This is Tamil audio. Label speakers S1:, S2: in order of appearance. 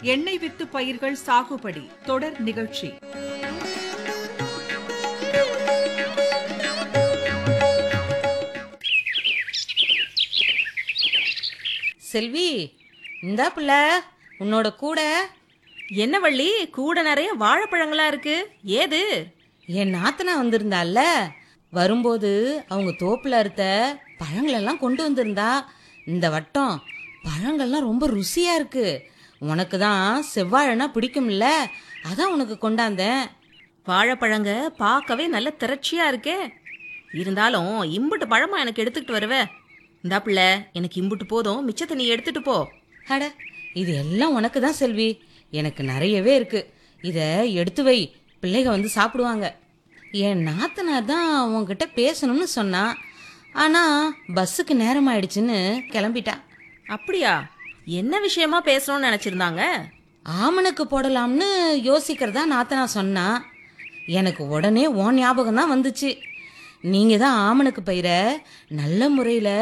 S1: எண்ணெய் வித்து பயிர்கள் சாகுபடி தொடர் நிகழ்ச்சி
S2: செல்வி இந்தா புள்ள உன்னோட கூட
S3: என்ன வள்ளி கூட நிறைய வாழைப்பழங்களா இருக்கு ஏது
S2: என் நாத்தனா வந்திருந்தால வரும்போது அவங்க தோப்புல அறுத்த பழங்களெல்லாம் கொண்டு வந்திருந்தா இந்த வட்டம் பழங்கள்லாம் ரொம்ப ருசியா இருக்கு உனக்கு தான் செவ்வாழைனா பிடிக்கும்ல அதான் உனக்கு கொண்டாந்தேன்
S3: வாழைப்பழங்க பார்க்கவே நல்ல திரட்சியா இருக்கே இருந்தாலும் இம்புட்டு பழமா எனக்கு எடுத்துக்கிட்டு வருவ இந்தா பிள்ளை எனக்கு இம்புட்டு போதும் மிச்சத்தை நீ எடுத்துட்டு போ
S2: அட இது எல்லாம் உனக்கு தான் செல்வி எனக்கு நிறையவே இருக்கு இத எடுத்து வை பிள்ளைக வந்து சாப்பிடுவாங்க என் நாத்தனார் தான் உன்கிட்ட பேசணும்னு சொன்னா ஆனா பஸ்ஸுக்கு நேரம் ஆயிடுச்சுன்னு கிளம்பிட்டா
S3: அப்படியா என்ன விஷயமா பேசணும்னு நினைச்சிருந்தாங்க
S2: ஆமனுக்கு போடலாம்னு யோசிக்கிறதா நாத்தனா சொன்னா எனக்கு உடனே உன் ஞாபகம் தான் வந்துச்சு நீங்க தான் ஆமனுக்கு பயிரை நல்ல முறையில்